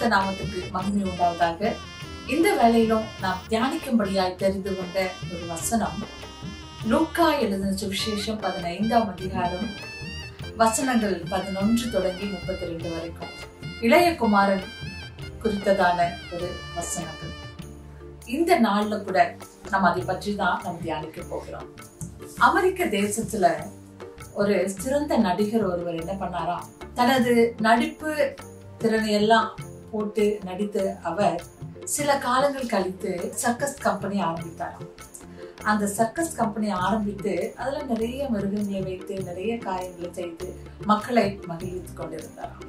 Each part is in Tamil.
பரிசுத்த நாமத்துக்கு மகிமை உண்டாவதாக இந்த வேளையிலும் நாம் தியானிக்கும்படியாய் தெரிந்து கொண்ட ஒரு வசனம் லூக்கா எழுதின சுவிசேஷம் பதினைந்தாம் அதிகாரம் வசனங்கள் பதினொன்று தொடங்கி முப்பத்தி ரெண்டு வரைக்கும் இளைய குமாரன் குறித்ததான ஒரு வசனங்கள் இந்த நாள்ல கூட நம்ம அதை பற்றி தான் நாம் தியானிக்க போகிறோம் அமெரிக்க தேசத்துல ஒரு சிறந்த நடிகர் ஒருவர் என்ன பண்ணாராம் தனது நடிப்பு திறனை எல்லாம் போட்டு நடித்த அவர் சில காலங்கள் கழித்து சர்க்கஸ் கம்பெனி ஆரம்பித்தாராம் அந்த சர்க்கஸ் கம்பெனி ஆரம்பித்து அதுல நிறைய மிருகங்களை வைத்து நிறைய காரியங்களை செய்து மக்களை மகிழ்வித்துக் கொண்டிருந்தாராம்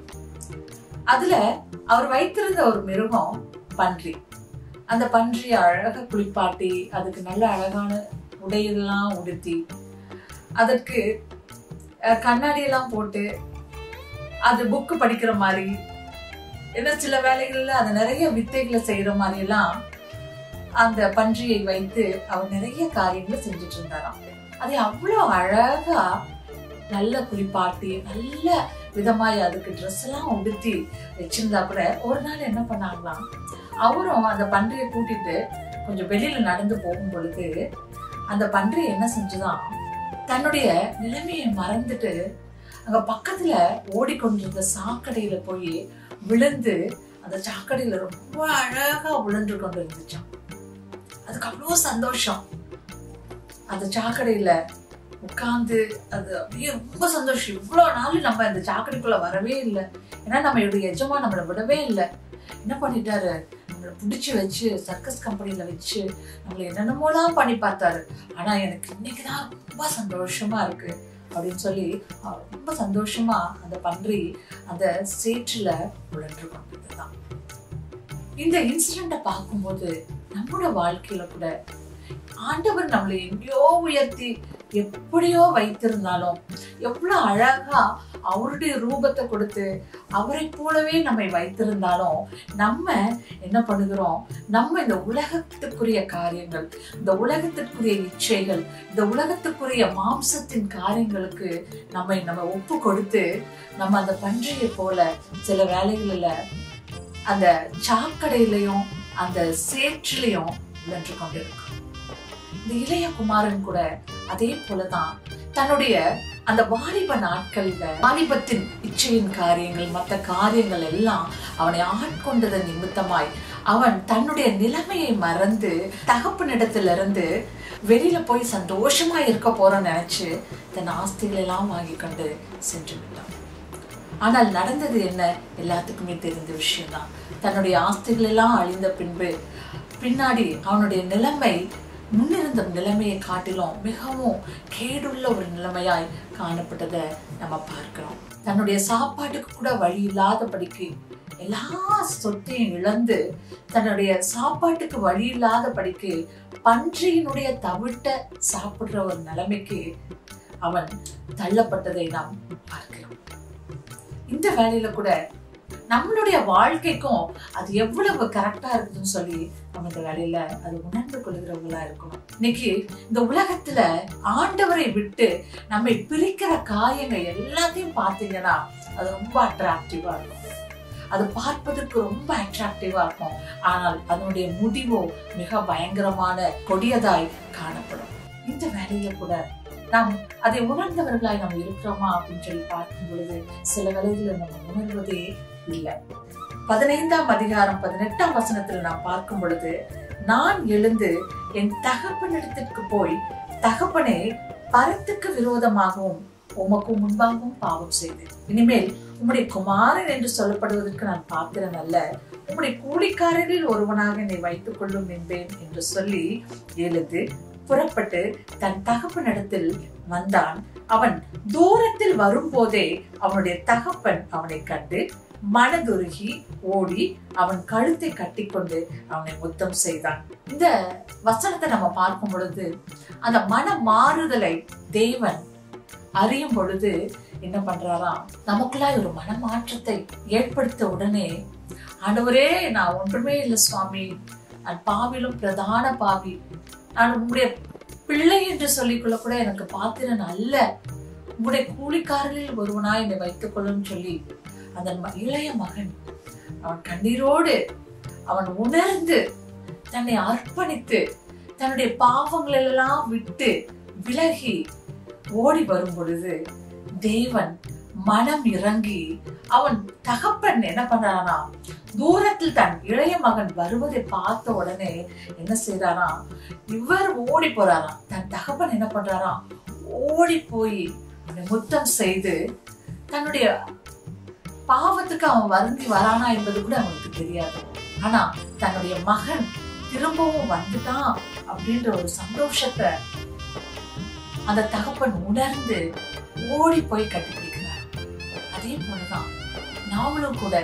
அதுல அவர் வைத்திருந்த ஒரு மிருகம் பன்றி அந்த பன்றியை அழகா குளிப்பாட்டி அதுக்கு நல்ல அழகான உடையெல்லாம் உடுத்தி அதற்கு அஹ், கண்ணாடியெல்லாம் போட்டு அது புக்கு படிக்கிற மாதிரி ஏன்னா சில வேலைகள்ல அது நிறைய வித்தைகளை செய்யற மாதிரி எல்லாம் அந்த பன்றியை வைத்து அவர் நிறைய காரியங்களை செஞ்சுட்டு இருந்தாராம் அதை அவ்வளோ அழகா நல்ல குளிப்பாட்டி நல்ல விதமாய் அதுக்கு ட்ரெஸ் எல்லாம் உடுத்தி வச்சிருந்தா கூட ஒரு நாள் என்ன பண்ணாங்களாம் அவரும் அந்த பன்றியை கூட்டிட்டு கொஞ்சம் வெளியில நடந்து போகும் பொழுது அந்த பன்றி என்ன செஞ்சுதான் தன்னுடைய நிலைமையை மறந்துட்டு அங்க பக்கத்துல ஓடிக்கொண்டிருந்த சாக்கடையில போய் விழுந்து அந்த சாக்கடையில ரொம்ப அழகா விழுந்து கொண்டு இருந்துச்சான் அதுக்கு அவ்வளோ சந்தோஷம் அந்த சாக்கடையில உட்கார்ந்து அது அப்படியே ரொம்ப சந்தோஷம் இவ்வளோ நாள் நம்ம இந்த சாக்கடைக்குள்ள வரவே இல்லை ஏன்னா நம்மளுடைய எஜமா நம்மளை விடவே இல்லை என்ன பண்ணிட்டாரு நம்மளை பிடிச்சி வச்சு சர்க்கஸ் கம்பெனில வச்சு நம்மளை என்னென்னமோலாம் பண்ணி பார்த்தாரு ஆனா எனக்கு இன்னைக்கு தான் ரொம்ப சந்தோஷமா இருக்கு அப்படின்னு சொல்லி அவர் ரொம்ப சந்தோஷமா அந்த பன்றி அந்த சேற்றுல உழன்று கொண்டிருந்ததான் இந்த இன்சிடென்ட்டை பார்க்கும்போது நம்மளோட வாழ்க்கையில கூட ஆண்டவர் நம்மளை எங்கேயோ உயர்த்தி எப்படியோ வைத்திருந்தாலும் எவ்வளவு அழகா அவருடைய ரூபத்தை கொடுத்து அவரை போலவே நம்மை வைத்திருந்தாலும் நம்ம என்ன பண்ணுகிறோம் நம்ம இந்த உலகத்துக்குரிய காரியங்கள் இந்த உலகத்திற்குரிய இச்சைகள் இந்த உலகத்துக்குரிய மாம்சத்தின் காரியங்களுக்கு நம்மை நம்ம ஒப்பு கொடுத்து நம்ம அந்த பன்றியை போல சில வேலைகளில் அந்த சாக்கடையிலையும் அந்த சேற்றிலையும் விழன்று கொண்டிருக்கோம் இந்த இளைய குமாரன் கூட அதே போலதான் தன்னுடைய அந்த வாலிப நாட்கள்ல வாலிபத்தின் இச்சையின் காரியங்கள் மற்ற காரியங்கள் எல்லாம் அவனை ஆட்கொண்டதன் நிமித்தமாய் அவன் தன்னுடைய நிலைமையை மறந்து தகப்பனிடத்திலிருந்து வெளியில போய் சந்தோஷமா இருக்க போறோம்னு நினைச்சு தன் ஆஸ்திகள் எல்லாம் வாங்கி கொண்டு சென்று விட்டான் ஆனால் நடந்தது என்ன எல்லாத்துக்குமே தெரிந்த விஷயம்தான் தன்னுடைய ஆஸ்திகள் எல்லாம் அழிந்த பின்பு பின்னாடி அவனுடைய நிலைமை முன்னிருந்த நிலைமையை காட்டிலும் மிகவும் கேடுள்ள ஒரு நிலைமையாய் காணப்பட்டதை நம்ம பார்க்கிறோம் தன்னுடைய சாப்பாட்டுக்கு கூட வழி இல்லாதபடிக்கு எல்லா சொத்தையும் இழந்து தன்னுடைய சாப்பாட்டுக்கு வழி இல்லாதபடிக்கு பன்றியினுடைய தவிட்ட சாப்பிடுற ஒரு நிலைமைக்கு அவன் தள்ளப்பட்டதை நாம் பார்க்கிறோம் இந்த வேலையில கூட நம்மளுடைய வாழ்க்கைக்கும் அது எவ்வளவு கரெக்டா இருக்குதுன்னு சொல்லி நம்ம இந்த வேலையில அது உணர்ந்து கொள்கிறவங்களா இருக்கணும் இன்னைக்கு இந்த உலகத்துல ஆண்டவரை விட்டு நம்மை பிரிக்கிற காயங்கள் எல்லாத்தையும் பார்த்தீங்கன்னா அது ரொம்ப அட்ராக்டிவா இருக்கும் அது பார்ப்பதற்கு ரொம்ப அட்ராக்டிவா இருக்கும் ஆனால் அதனுடைய முடிவோ மிக பயங்கரமான கொடியதாய் காணப்படும் இந்த வேலையில கூட நாம் அதை உணர்ந்தவர்களாய் நாம் இருக்கிறோமா அப்படின்னு சொல்லி பார்க்கும் பொழுது சில வேலைகளை நம்ம உணர்வதே இல்லை பதினைந்தாம் அதிகாரம் பதினெட்டாம் வசனத்தில் நாம் பார்க்கும் பொழுது நான் எழுந்து என் தகப்பனிடத்திற்கு போய் தகப்பனே பரத்துக்கு விரோதமாகவும் உமக்கு முன்பாகவும் பாவம் செய்தேன் இனிமேல் உம்முடைய குமாரன் என்று சொல்லப்படுவதற்கு நான் பாத்திரன் அல்ல உம்முடைய கூலிக்காரரில் ஒருவனாக என்னை வைத்துக் கொள்ளும் என்பேன் என்று சொல்லி எழுந்து புறப்பட்டு தன் தகப்பனிடத்தில் வந்தான் அவன் தூரத்தில் வரும்போதே அவனுடைய தகப்பன் அவனை கண்டு மனதுருகி ஓடி அவன் கழுத்தை கட்டிக்கொண்டு அவனை முத்தம் செய்தான் இந்த வசனத்தை நம்ம பார்க்கும் பொழுது அந்த மன மாறுதலை தேவன் அறியும் பொழுது என்ன பண்றாராம் நமக்குள்ளாய் ஒரு மனமாற்றத்தை ஏற்படுத்த உடனே ஆண்டவரே நான் ஒன்றுமே இல்லை சுவாமி நான் பாவிலும் பிரதான பாவி நான் உங்களுடைய பிள்ளை என்று சொல்லிக்கொள்ள கூட எனக்கு பாத்திரன் அல்ல உங்களுடைய கூலிக்காரர்களில் ஒருவனாய் என்னை வைத்துக் கொள்ளும் சொல்லி அந்த ம- இளைய மகன் அவன் கண்ணீரோடு அவன் உணர்ந்து தன்னை அர்ப்பணித்து தன்னுடைய பாவங்கள் எல்லாம் விட்டு விலகி ஓடி வரும் பொழுது தேவன் மனம் இறங்கி அவன் தகப்பன் என்ன பண்றானா தூரத்தில் தன் இளைய மகன் வருவதை பார்த்த உடனே என்ன செய்யறானா இவர் ஓடி போறாராம் தன் தகப்பன் என்ன பண்றாராம் ஓடி போய் அவனை முத்தம் செய்து தன்னுடைய பாவத்துக்கு அவன் வருந்தி வரானா என்பது கூட அவனுக்கு தெரியாது ஆனா தன்னுடைய மகன் திரும்பவும் வந்துட்டான் அப்படின்ற ஒரு சந்தோஷத்தை அந்த தகப்பன் உணர்ந்து ஓடி போய் கட்டிப்பிடிக்கிறார் அதே போலதான் நாமளும் கூட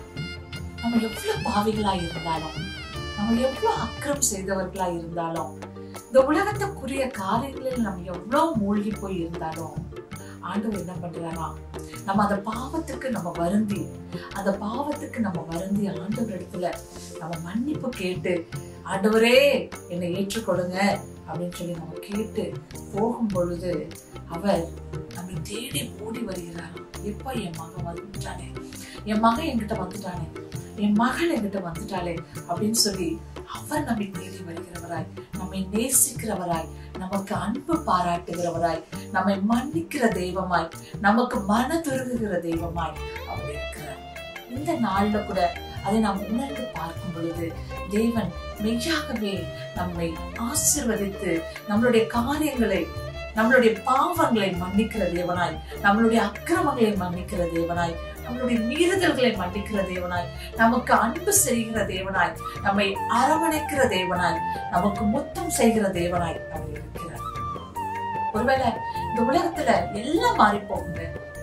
நம்ம எவ்வளவு பாவிகளா இருந்தாலும் நம்ம எவ்வளவு அக்கிரம் செய்தவர்களா இருந்தாலும் இந்த உலகத்துக்குரிய காரியங்களில் நம்ம எவ்வளவு மூழ்கி போய் இருந்தாலும் ஆண்டவர் என்ன பண்றாரா நம்ம அந்த பாவத்துக்கு நம்ம வருந்தி அந்த பாவத்துக்கு நம்ம வருந்தி ஆண்டவர் இடத்துல நம்ம மன்னிப்பு கேட்டு ஆண்டவரே என்னை ஏற்றுக்கொடுங்க அப்படின்னு சொல்லி நம்ம கேட்டு போகும் பொழுது அவர் நம்மை தேடி ஓடி வருகிறாராம் எப்ப என் மகன் வந்துட்டானே என் மகன் என்கிட்ட வந்துட்டானே என் மகள் என்கிட்ட வந்துட்டாளே அப்படின்னு சொல்லி அவர் நம்மை தேடி வருகிறவராய் நம்மை நேசிக்கிறவராய் நமக்கு அன்பு பாராட்டுகிறவராய் நம்மை மன்னிக்கிற தெய்வமாய் நமக்கு மனதுருகுகிற தெய்வமாய் அவர் இருக்கிறார் இந்த நாள்ல கூட அதை நாம் உணர்ந்து பார்க்கும் பொழுது தேவன் மெய்யாகவே நம்மை ஆசிர்வதித்து நம்மளுடைய காரியங்களை நம்மளுடைய பாவங்களை மன்னிக்கிற தேவனாய் நம்மளுடைய அக்கிரமங்களை மன்னிக்கிற தேவனாய் நம்மளுடைய மீறுதல்களை மன்னிக்கிற தேவனாய் நமக்கு அன்பு செய்கிற தேவனாய் நம்மை அரவணைக்கிற தேவனாய் நமக்கு முத்தம் செய்கிற தேவனாய் அவர் இருக்கிறார் ஒருவேளை இந்த உலகத்துல எல்லாம் மாறி போகுங்க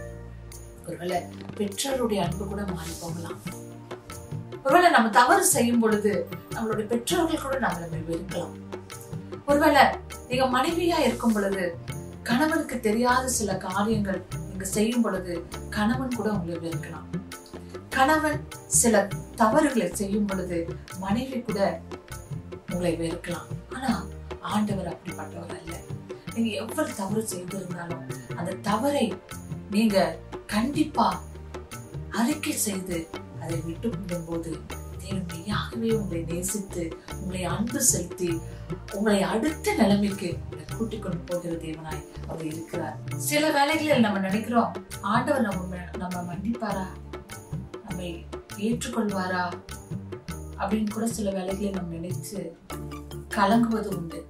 ஒருவேளை பெற்றோருடைய அன்பு கூட மாறி போகலாம் ஒருவேளை நம்ம தவறு செய்யும் பொழுது நம்மளுடைய பெற்றோர்கள் கூட நம்மளை வெறுக்கலாம் ஒருவேளை நீங்க மனைவியா இருக்கும் பொழுது கணவனுக்கு தெரியாத சில காரியங்கள் நீங்க செய்யும் பொழுது கணவன் கூட உங்களை வெறுக்கலாம் கணவன் சில தவறுகளை செய்யும் பொழுது மனைவி கூட உங்களை வெறுக்கலாம் ஆனா ஆண்டவர் அப்படிப்பட்டவர் அல்ல நீங்க எவ்வளவு தவறு செய்திருந்தாலும் அந்த தவறை நீங்க கண்டிப்பா அறிக்கை செய்து அதை விட்டு விடும்போது தேவன் மெய்யாகவே உங்களை நேசித்து உங்களை அன்பு செலுத்தி உங்களை அடுத்த நிலைமைக்கு உங்களை கூட்டிக் கொண்டு போகிற தேவனாய் அவர் இருக்கிறார் சில வேலைகளில் நம்ம நினைக்கிறோம் ஆண்டவர் நம்ம நம்ம மன்னிப்பாரா நம்மை ஏற்றுக்கொள்வாரா அப்படின்னு கூட சில வேலைகளை நம்ம நினைச்சு கலங்குவது உண்டு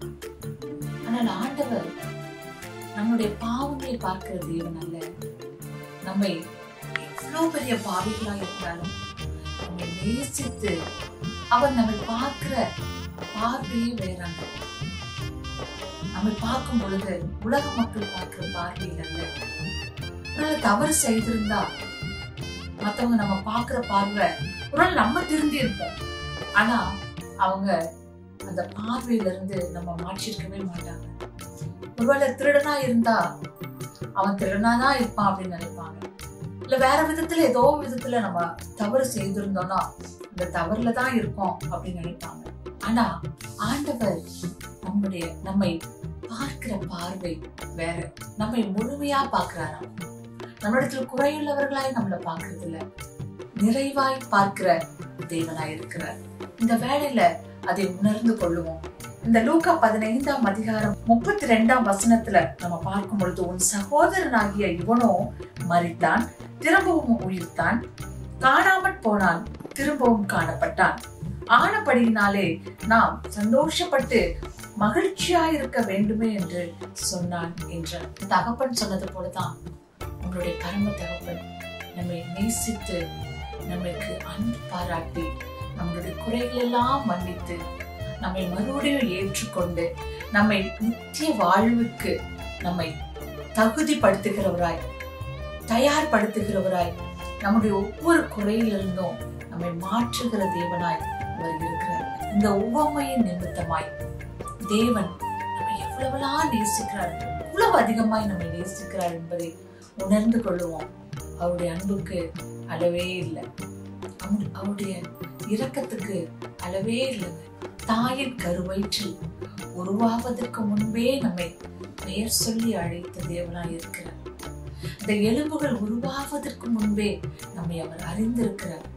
ஆனால் ஆண்டவர் நம்முடைய பாவங்களை பார்க்கிற தேவன் அல்ல நம்மை எவ்வளவு பெரிய பாவிகளா இருந்தாலும் நம்மை நேசித்து அவர் நம்மை பார்க்கிற பார்வையே வேறாங்க நம்மை பார்க்கும் பொழுது உலக மக்கள் பார்க்கிற பார்வையில் அல்ல ஒருவேளை தவறு செய்திருந்தா மத்தவங்க நம்ம பார்க்கிற பார்வை ஒருவேளை நம்ம திருந்தி இருப்போம் ஆனா அவங்க அந்த பார்வையில இருந்து நம்ம மாற்றிருக்கவே மாட்டாங்க ஒருவேளை திருடனா இருந்தா அவன் திருடனாதான் இருப்பான் அப்படின்னு நினைப்பாங்க இல்ல வேற விதத்துல ஏதோ விதத்துல நம்ம தவறு செய்திருந்தோம்னா இந்த தவறுல தான் இருக்கோம் அப்படின்னு நினைப்பாங்க ஆனா ஆண்டவர் நம்முடைய நம்மை பார்க்கிற பார்வை வேற நம்மை முழுமையா பார்க்கிறாராம் நம்மிடத்துல குறையுள்ளவர்களாய் நம்மள பார்க்கறது இல்ல நிறைவாய் பார்க்கிற தேவனாய் இருக்கிறார் இந்த வேலையில அதை உணர்ந்து கொள்ளுவோம் இந்த லூக்கா பதினைந்தாம் அதிகாரம் முப்பத்தி ரெண்டாம் வசனத்துல நம்ம பார்க்கும் பொழுது உன் சகோதரனாகிய இவனோ மறித்தான் திரும்பவும் உயிர்த்தான் காணாமற் போனான் திரும்பவும் காணப்பட்டான் ஆனபடியினாலே நாம் சந்தோஷப்பட்டு மகிழ்ச்சியா இருக்க வேண்டுமே என்று சொன்னான் என்ற தகப்பன் சொன்னது போலதான் உங்களுடைய பரம தகப்பன் நம்மை நேசித்து நமக்கு அன்பு பாராட்டி நம்மளுடைய குறைகள் எல்லாம் மன்னித்து நம்மை மறுபடியும் ஏற்றுக்கொண்டு நம்மை நித்திய வாழ்வுக்கு நம்மை தகுதிப்படுத்துகிறவராய் தயார்படுத்துகிறவராய் நம்முடைய ஒவ்வொரு குறையிலிருந்தும் நம்மை மாற்றுகிற தேவனாய் அவர் இருக்கிறார் இந்த உவமையின் நிமித்தமாய் தேவன் நம்மை எவ்வளவெல்லாம் நேசிக்கிறார் எவ்வளவு அதிகமாய் நம்மை நேசிக்கிறார் என்பதை உணர்ந்து கொள்ளுவோம் அவருடைய அன்புக்கு அளவே இல்லை அவரு- அவருடைய இரக்கத்துக்கு அளவே இல்லைங்க தாயின் கருவயிற்றில் உருவாவதற்கு முன்பே நம்மை பெயர் சொல்லி அழைத்த தேவனாய் இருக்கிறார் இந்த எலும்புகள் உருவாவதற்கு முன்பே நம்மை அவர் அறிந்திருக்கிறார்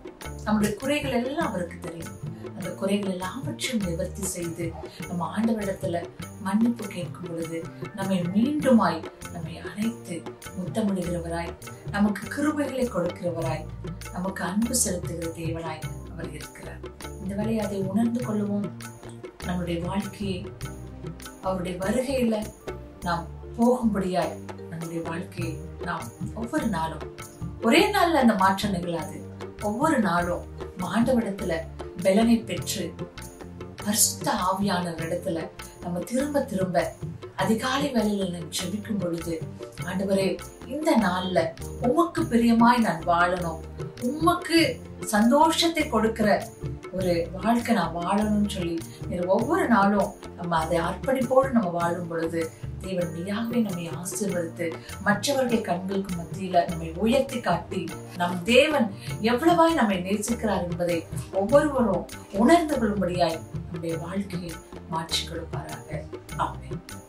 நம்முடைய குறைகள் எல்லாம் அவருக்கு தெரியும் அந்த குறைகள் எல்லாவற்றையும் நிவர்த்தி செய்து நம்ம ஆண்டவரிடத்துல மன்னிப்பு கேட்கும் பொழுது நம்மை மீண்டுமாய் நம்மை அழைத்து முத்தமிடுகிறவராய் நமக்கு கிருபைகளை கொடுக்கிறவராய் நமக்கு அன்பு செலுத்துகிற தேவனாய் அவர் இருக்கிறார் இந்த வேலையை அதை உணர்ந்து கொள்ளுவோம் நம்முடைய வாழ்க்கையை அவருடைய வருகையில நாம் போகும்படியாய் நம்முடைய வாழ்க்கையை நாம் ஒவ்வொரு நாளும் ஒரே நாள்ல அந்த மாற்றம் நிகழாது ஒவ்வொரு நாளும் ஆண்டவரிடத்துல பலனை பெற்று பரிசுத்த ஆவியான இடத்துல நம்ம திரும்ப திரும்ப அதிகாலை வேலையில நான் ஜெபிக்கும் பொழுது ஆண்டவரே இந்த நாள்ல உமக்கு பிரியமாய் நான் வாழணும் உமக்கு சந்தோஷத்தை கொடுக்கிற ஒரு வாழ்க்கை நான் வாழணும்னு சொல்லி நீர் ஒவ்வொரு நாளும் நம்ம அதை அர்ப்பணிப்போடு நம்ம வாழும் பொழுது தேவன் மெய்யாகவே நம்மை ஆசீர்வதித்து மற்றவர்கள் கண்களுக்கு மத்தியில நம்மை உயர்த்தி காட்டி நம் தேவன் எவ்வளவாய் நம்மை நேசிக்கிறார் என்பதை ஒவ்வொருவரும் உணர்ந்து கொள்ளும்படியாய் நம்முடைய வாழ்க்கையை மாற்றி கொடுப்பாராக ஆமென்